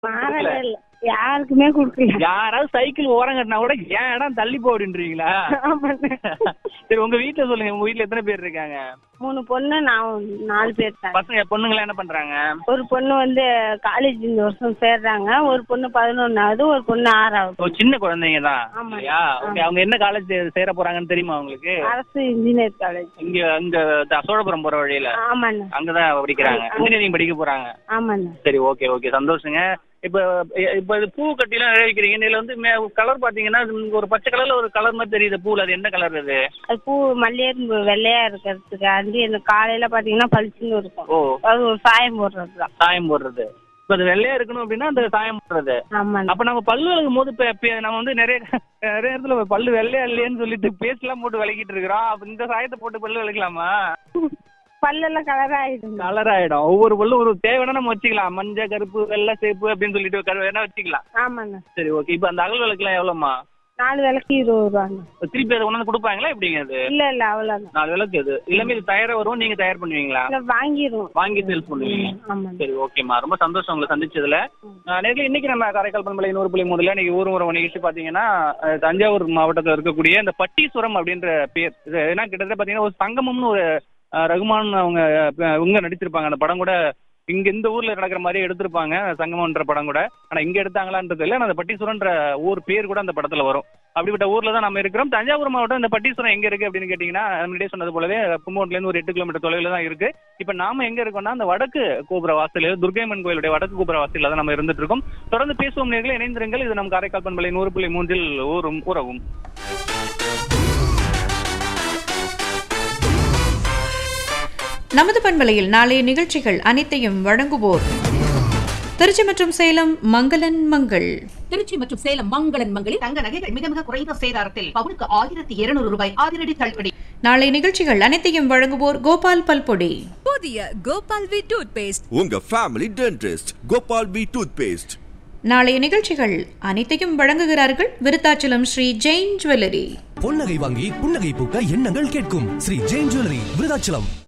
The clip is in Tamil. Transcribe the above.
மாறவே இல்ல யாருக்குமே கொடுக்கல யாராவது சைக்கிள் ஓரம் கட்டினா கூட ஏன் இடம் தள்ளி போ அப்படின்றீங்களா ஆமாண்ணே. சரி உங்க வீட்டுல சொல்லுங்க உங்க வீட்டுல எத்தனை பேர் இருக்காங்க மூணு பொண்ணு நான் நாலு பேர் தான் பசங்க பொண்ணுங்களா என்ன பண்றாங்க ஒரு பொண்ணு வந்து காலேஜ் இந்த வருஷம் சேர்றாங்க ஒரு பொண்ணு பதினொன்னாவது ஒரு பொண்ணு ஓ ஆறாவது சின்ன குழந்தைங்க தான் ஆமா. இல்லையா ஓகே அவங்க என்ன காலேஜ் சேர போறாங்கன்னு தெரியுமா உங்களுக்கு அரசு இன்ஜினியர் காலேஜ் இங்க இங்க த- சோழபுரம் போற வழியில ஆமாண்ணே அங்கதான் படிக்கிறாங்க இன்ஜினியரிங் படிக்க போறாங்க ஆமாண்ணே சரி ஓகே ஓகே சந்தோஷங்க இப்ப இப்ப இது பூ கட்டிலாம் வைக்கிறீங்க இதுல வந்து கலர் பாத்தீங்கன்னா இது ஒரு பச்சை கலர்ல ஒரு கலர் மாதிரி தெரியுது பூல அது என்ன கலர் அது அது பூ மல்லிகைப்பூ வெள்ளையா இருக்கிறதுக்கு அண்டி இந்த காலையில பாத்தீங்கன்னா பளிச்சுன்னு இருக்கும் ஓ அது ஒரு சாயம் போடுறது தான் சாயம் போடுறது இப்ப அது வெள்ளையா இருக்கணும் அப்படின்னா அந்த சாயம் போடுறது ஆமாண்ணே அப்ப நம்ம பல்லு விளக்கும் போது இப்ப- இப்ப நம்ம வந்து நிறைய நிறைய இடத்துல பல்லு வெள்ளையா இல்லையேன்னு சொல்லிட்டு பேஸ்ட் எல்லாம் போட்டு விளக்கிட்டு இருக்கிறோம் அப்ப இந்த சாயத்தை போட்டு பல்லு விளக்கலாமா பல்லெல்லாம் கலர் ஆயிடுங்க கலர் ஆயிடும் ஒவ்வொரு பல்லு ஒரு தேவைன்னா நம்ம வச்சுக்கலாம் மஞ்சள் கருப்பு வெள்ளை சேப்பு அப்படின்னு சொல்லிட்டு கரு- வேணா வச்சுக்கலாம் ஆமாண்ணே சரி ஓகே இப்ப அந்த அகல் விளக்குலாம் எவ்வளவுமா நாலு விளக்கு இருபது ரூபாங்க திருப்பி அதை கொண்டாந்து கொடுப்பாங்களா எப்படிங்க அது இல்ல இல்ல அவ்வளவுதான் நாலு விளக்கு இது எல்லாமே இது தயாரா வரும் நீங்க தயார் பண்ணுவீங்களா இல்ல வாங்கிடுவோம் வாங்கி சேல்ஸ் பண்ணுவீங்க ஆமாண்ணே சரி ஓகேம்மா ரொம்ப சந்தோஷம் உங்களை சந்திச்சதுல அஹ் நேர்ல இன்னைக்கு நம்ம காரைக்கால் பண்பலை நூறு புள்ளி முதல்ல இன்னைக்கு ஊர் உறவு நிகழ்ச்சி பாத்தீங்கன்னா அஹ் தஞ்சாவூர் மாவட்டத்தில் இருக்கக்கூடிய இந்த பட்டீஸ்வரம் அப்படின்ற பேர் இது ஏன்னா கிட்டத்தட்ட பாத்தீங்கன்னா ஒரு சங்கமம்னு ஒரு அஹ் ரகுமான் அவங்க அஹ் இவங்க நடிச்சிருப்பாங்க அந்த படம் கூட இங்க இந்த ஊர்ல நடக்கிற மாதிரி எடுத்திருப்பாங்க சங்கமம்ன்ற படம் கூட ஆனா இங்க எடுத்தாங்களான்றது இல்ல ஆனா அந்த பட்டீஸ்வரன்ற ஊர் பேர் கூட அந்த படத்துல வரும் அப்படிப்பட்ட ஊர்ல தான் நம்ம இருக்கிறோம் தஞ்சாவூர் மாவட்டம் இந்த பட்டீஸ்வரம் எங்க இருக்கு அப்படின்னு கேட்டீங்கன்னா முன்னாடியே சொன்னது போலவே கும்பகோணத்துல இருந்து ஒரு எட்டு கிலோமீட்டர் தொலைவில் தான் இருக்கு இப்ப நாம எங்க இருக்கோம்னா அந்த வடக்கு கோபுர வாசல் துர்கைமன் கோயிலுடைய வடக்கு கோபுர வாசல்ல தான் நம்ம இருந்துட்டு இருக்கோம் தொடர்ந்து பேசுவோம் நேர்களை இணைந்திருங்கள் இது நம் காரைக்கால் பண்பலை நூறு புள்ளி மூன்றில் ஊரும் உறவும் நமது பண்பலையில் நாளைய நிகழ்ச்சிகள் அனைத்தையும் வழங்குவோர் திருச்சி மற்றும் சேலம் மங்களன் மங்கள் திருச்சி மற்றும் சேலம் மங்களன் மங்களில் தங்க நகைகள் மிக மிக குறைந்த சேதாரத்தில் பவுனுக்கு ஆயிரத்தி இருநூறு ரூபாய் அதிரடி தள்ளுபடி நாளை நிகழ்ச்சிகள் அனைத்தையும் வழங்குவோர் கோபால் பல்பொடி புதிய கோபால் வி டூத் பேஸ்ட் உங்க family dentist Gopal P toothpaste நாளைய நிகழ்ச்சிகள் அனைத்தையும் வழங்குகிறார்கள் விருத்தாச்சலம் ஸ்ரீ ஜெயின் ஜுவல்லரி பொன்னகை வாங்கி புன்னகை பூக்க எண்ணங்கள் கேட்கும் ஸ்ரீ ஜெயின் ஜுவல்லரி விருதாச்சலம்